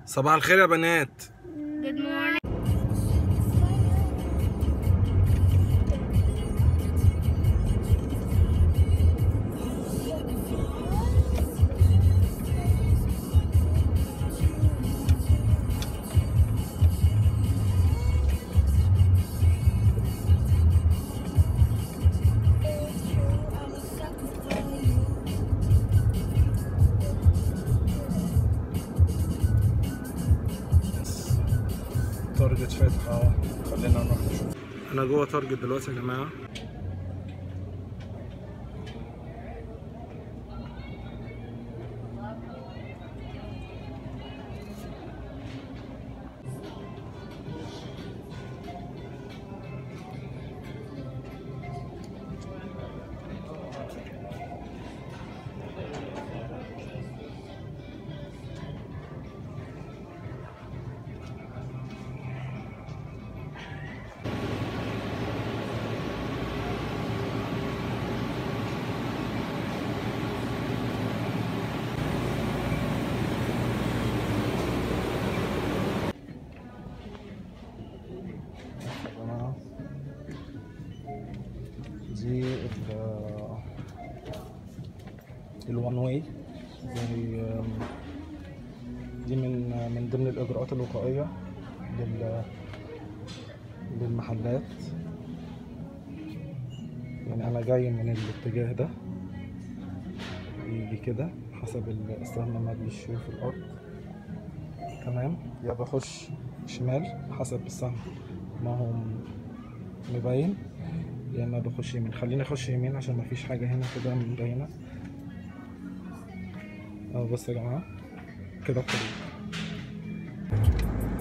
صباح الخير يا بنات Good morning. تارجت فاتح اهو خلينا نروح نشوف انا جوه تارجت دلوقتي يا جماعه يا جماعه دي ال الوان واي زي دي من من ضمن الاجراءات الوقائيه لل للمحلات يعني انا جاي من الاتجاه ده يجي كده حسب السهم ما بيشوف الارض تمام يا بخش شمال حسب السهم ما هو مبين يا اما بخش يمين خليني اخش يمين عشان مفيش حاجه هنا كده مبينه اهو بصوا يا جماعه كده الطريق